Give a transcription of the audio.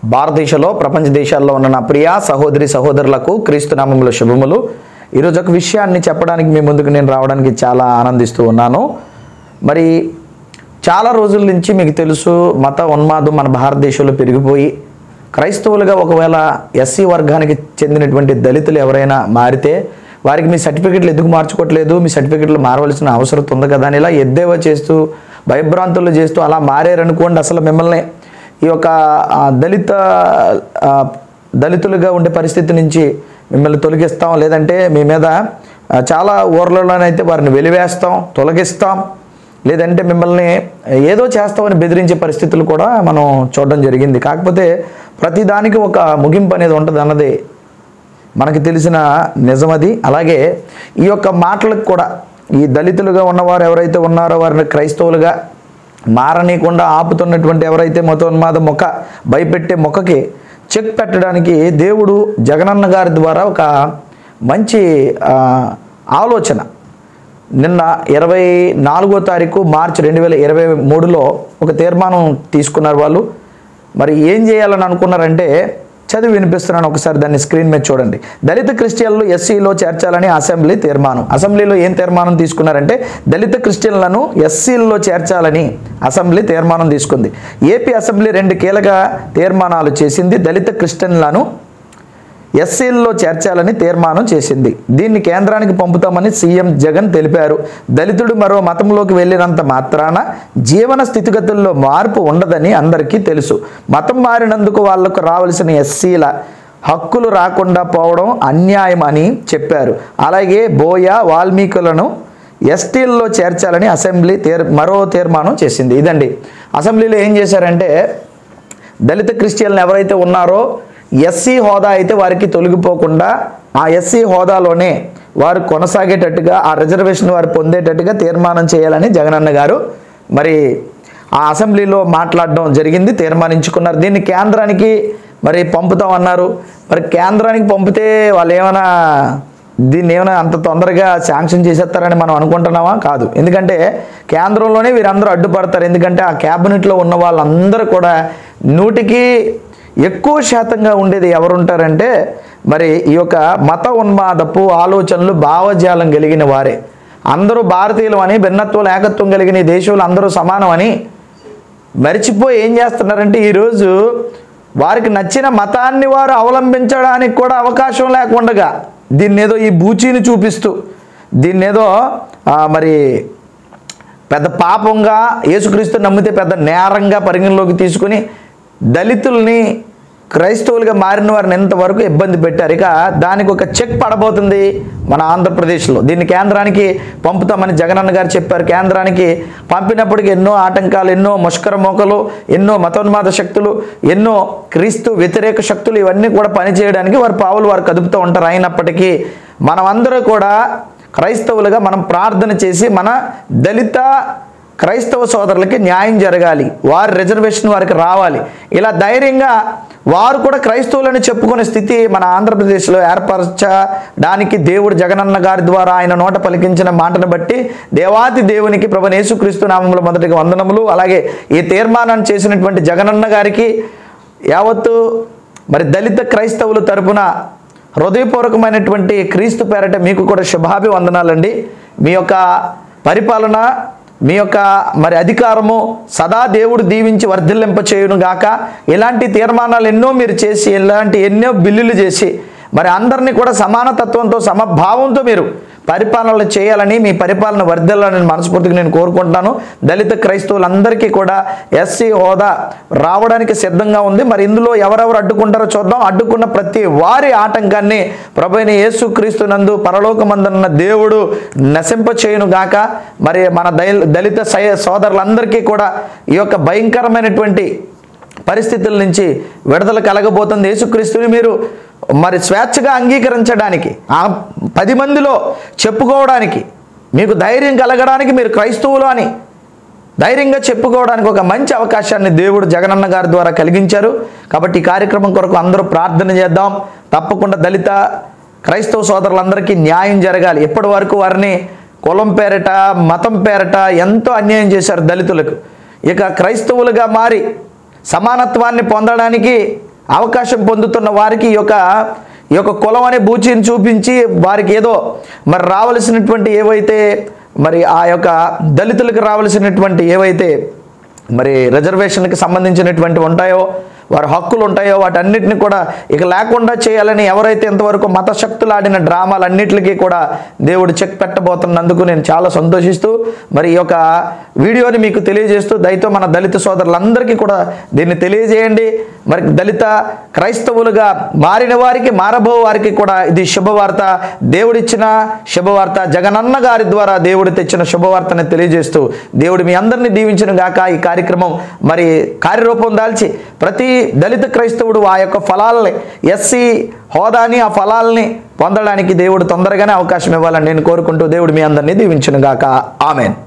భారతదేశంలో ప్రపంచ దేశాల్లో ఉన్న నా ప్రియ సహోదరి సహోదరులకు క్రీస్తు నామముల శుభములు ఈరోజు ఒక విషయాన్ని చెప్పడానికి మీ ముందుకు నేను రావడానికి చాలా ఆనందిస్తూ ఉన్నాను మరి చాలా రోజుల నుంచి మీకు తెలుసు మత ఉన్మాదం మన భారతదేశంలో పెరిగిపోయి క్రైస్తవులుగా ఒకవేళ ఎస్సీ వర్గానికి చెందినటువంటి దళితులు ఎవరైనా మారితే వారికి మీ సర్టిఫికెట్లు ఎందుకు మార్చుకోవట్లేదు మీ సర్టిఫికెట్లు మారవలసిన అవసరం ఉంది కదా అని ఇలా ఎద్దేవా చేస్తూ భయభ్రాంతులు చేస్తూ అలా మారారనుకోండి అసలు మిమ్మల్ని ఈ యొక్క ఆ, దళిత ఆ, దళితులుగా ఉండే పరిస్థితి నుంచి మిమ్మల్ని తొలగిస్తాం లేదంటే మీ మీద ఆ, చాలా ఊర్లలోనైతే వారిని వెలివేస్తాం తొలగిస్తాం లేదంటే మిమ్మల్ని ఏదో చేస్తామని బెదిరించే పరిస్థితులు కూడా మనం చూడడం జరిగింది కాకపోతే ప్రతిదానికి ఒక ముగింపు అనేది ఉంటుంది అన్నది మనకి తెలిసిన నిజమది అలాగే ఈ యొక్క మాటలకు కూడా ఈ దళితులుగా ఉన్నవారు ఎవరైతే ఉన్నారో వారిని క్రైస్తవులుగా మారనీయకుండా ఆపుతున్నటువంటి ఎవరైతే మతోన్మాద మొక్క భయపెట్టే మొక్కకి చెక్ పెట్టడానికి దేవుడు జగనన్న గారి ద్వారా ఒక మంచి ఆ, ఆలోచన నిన్న ఇరవై నాలుగో తారీఖు మార్చి రెండు వేల ఇరవై మూడులో ఒక తీర్మానం తీసుకున్నారు వాళ్ళు మరి ఏం చేయాలని అనుకున్నారంటే చదివి వినిపిస్తున్నాను ఒకసారి దాన్ని స్క్రీన్ మీద చూడండి దళిత క్రిస్టియన్లు ఎస్సీలో చేర్చాలని అసెంబ్లీ తీర్మానం అసెంబ్లీలో ఏం తీర్మానం తీసుకున్నారంటే దళిత క్రిస్టియన్లను ఎస్సీల్లో చేర్చాలని అసెంబ్లీ తీర్మానం తీసుకుంది ఏపీ అసెంబ్లీ రెండు కీలక తీర్మానాలు చేసింది దళిత క్రిస్టియన్లను ఎస్సీల్లో చేర్చాలని తీర్మానం చేసింది దీన్ని కేంద్రానికి పంపుతామని సీఎం జగన్ తెలిపారు దళితుడు మరో మతంలోకి వెళ్ళినంత మాత్రాన జీవన స్థితిగతుల్లో మార్పు ఉండదని అందరికీ తెలుసు మతం మారినందుకు వాళ్లకు రావాల్సిన ఎస్సీల హక్కులు రాకుండా పోవడం అన్యాయం అని చెప్పారు అలాగే బోయ వాల్మీకులను ఎస్టీల్లో చేర్చాలని అసెంబ్లీ తీర్ మరో తీర్మానం చేసింది ఇదండి అసెంబ్లీలో ఏం చేశారంటే దళిత క్రిస్టియన్లు ఎవరైతే ఉన్నారో ఎస్సీ హోదా అయితే వారికి తొలగిపోకుండా ఆ ఎస్సీ హోదాలోనే వారు కొనసాగేటట్టుగా ఆ రిజర్వేషన్ వారు పొందేటట్టుగా తీర్మానం చేయాలని జగనన్న గారు మరి ఆ అసెంబ్లీలో మాట్లాడడం జరిగింది తీర్మానించుకున్నారు దీన్ని కేంద్రానికి మరి పంపుతామన్నారు మరి కేంద్రానికి పంపితే వాళ్ళు ఏమైనా దీన్ని ఏమైనా అంత తొందరగా శాంక్షన్ చేసేస్తారని మనం అనుకుంటున్నామా కాదు ఎందుకంటే కేంద్రంలోనే వీరందరూ అడ్డుపడతారు ఎందుకంటే ఆ క్యాబినెట్లో ఉన్న వాళ్ళందరూ కూడా నూటికి ఎక్కువ శాతంగా ఉండేది ఎవరుంటారంటే మరి ఈ యొక్క మత ఉన్మాదపు ఆలోచనలు భావజాలం కలిగిన వారే అందరూ భారతీయులు అని భిన్నత్వం ఏకత్వం కలిగిన ఈ దేశంలో అందరూ సమానం అని మరిచిపోయి ఏం చేస్తున్నారంటే ఈరోజు వారికి నచ్చిన మతాన్ని వారు అవలంబించడానికి కూడా అవకాశం లేకుండగా దీన్ని ఏదో ఈ బూచీని చూపిస్తూ దీన్ని ఏదో ఆ, మరి పెద్ద పాపంగా యేసుక్రీస్తు నమ్మితే పెద్ద నేరంగా పరిగణలోకి తీసుకుని దళితుల్ని క్రైస్తవులుగా మారిన వారిని ఎంతవరకు ఇబ్బంది పెట్టారు ఇక దానికి ఒక చెక్ పడబోతుంది మన ఆంధ్రప్రదేశ్లో దీన్ని కేంద్రానికి పంపుతామని జగనన్న గారు చెప్పారు కేంద్రానికి పంపినప్పటికీ ఎన్నో ఆటంకాలు ఎన్నో ముష్కర మోకలు ఎన్నో మతోన్మాద శక్తులు ఎన్నో క్రీస్తు వ్యతిరేక శక్తులు ఇవన్నీ కూడా పనిచేయడానికి వారు పావులు వారు కదుపుతూ ఉంటారు అయినప్పటికీ మనమందరూ కూడా క్రైస్తవులుగా మనం ప్రార్థన చేసి మన దళిత క్రైస్తవ సోదరులకి న్యాయం జరగాలి వారి రిజర్వేషన్ వారికి రావాలి ఇలా ధైర్యంగా వారు కూడా క్రైస్తవులని చెప్పుకునే స్థితి మన ఆంధ్రప్రదేశ్లో ఏర్పరచడానికి దేవుడు జగనన్న గారి ద్వారా ఆయన నోట పలికించిన మాటను బట్టి దేవాది దేవునికి ప్రభు యేసుక్రీస్తు నామముల మొదటిగా వందనములు అలాగే ఈ తీర్మానాన్ని చేసినటువంటి జగనన్న గారికి యావత్తు మరి దళిత క్రైస్తవుల తరపున హృదయపూర్వకమైనటువంటి క్రీస్తు పేరట మీకు కూడా శుభాభివందనాలండి మీ యొక్క పరిపాలన మీ యొక్క మరి అధికారము సదా దేవుడు దీవించి వర్ధిల్లింప చేయును గాక ఇలాంటి తీర్మానాలు ఎన్నో మీరు చేసి ఇలాంటి ఎన్నో బిల్లులు చేసి మరి అందరినీ కూడా సమానతత్వంతో సమభావంతో మీరు పరిపాలన చేయాలని మీ పరిపాలన వర్ధిల్లాలని మనస్ఫూర్తిగా నేను కోరుకుంటున్నాను దళిత క్రైస్తవులందరికీ కూడా ఎస్సీ హోదా రావడానికి సిద్ధంగా ఉంది మరి ఇందులో ఎవరెవరు అడ్డుకుంటారో చూద్దాం అడ్డుకున్న ప్రతి వారి ఆటంకాన్ని ప్రభైన యేసు క్రీస్తునందు పరలోకమందున్న దేవుడు నశింప చేయును గాక మరి మన దళ దళిత సై- సోదరులందరికీ కూడా ఈ యొక్క భయంకరమైనటువంటి పరిస్థితుల నుంచి విడుదల కలగబోతుంది యేసుక్రీస్తుని మీరు మరి స్వేచ్ఛగా అంగీకరించడానికి ఆ పది మందిలో చెప్పుకోవడానికి మీకు ధైర్యం కలగడానికి మీరు క్రైస్తవులు అని ధైర్యంగా చెప్పుకోవడానికి ఒక మంచి అవకాశాన్ని దేవుడు జగనన్న గారి ద్వారా కలిగించారు కాబట్టి ఈ కార్యక్రమం కొరకు అందరూ ప్రార్థన చేద్దాం తప్పకుండా దళిత క్రైస్తవ సోదరులందరికీ న్యాయం జరగాలి ఇప్పటి వరకు వారిని కులం పేరట మతం పేరట ఎంతో అన్యాయం చేశారు దళితులకు ఇక క్రైస్తవులుగా మారి సమానత్వాన్ని పొందడానికి అవకాశం పొందుతున్న వారికి ఈ యొక్క ఈ యొక్క కులం అనే బూచిని చూపించి వారికి ఏదో మరి రావలసినటువంటి ఏవైతే మరి ఆ యొక్క దళితులకు రావలసినటువంటి ఏవైతే మరి రిజర్వేషన్కి సంబంధించినటువంటి ఉంటాయో వారి హక్కులు ఉంటాయో వాటన్నిటిని కూడా ఇక లేకుండా చేయాలని ఎవరైతే ఇంతవరకు మత శక్తులు ఆడిన డ్రామాలన్నిటికీ కూడా దేవుడు చెక్ పెట్టబోతున్నందుకు నేను చాలా సంతోషిస్తూ మరి ఈ యొక్క వీడియోని మీకు తెలియజేస్తూ దయతో మన దళిత సోదరులందరికీ కూడా దీన్ని తెలియజేయండి మరి దళిత క్రైస్తవులుగా మారిన వారికి మారబో వారికి కూడా ఇది శుభవార్త దేవుడిచ్చిన శుభవార్త జగనన్న గారి ద్వారా దేవుడు తెచ్చిన శుభవార్తని తెలియజేస్తూ దేవుడు మీ అందరినీ దీవించిన గాక ఈ కార్యక్రమం మరి కార్యరూపం దాల్చి ప్రతి దళిత క్రైస్తవుడు ఆ యొక్క ఫలాల్ని ఎస్సీ హోదాని ఆ ఫలాల్ని పొందడానికి దేవుడు తొందరగానే అవకాశం ఇవ్వాలని నేను కోరుకుంటూ దేవుడు మీ అందరినీ దీవించును గాక ఆమెన్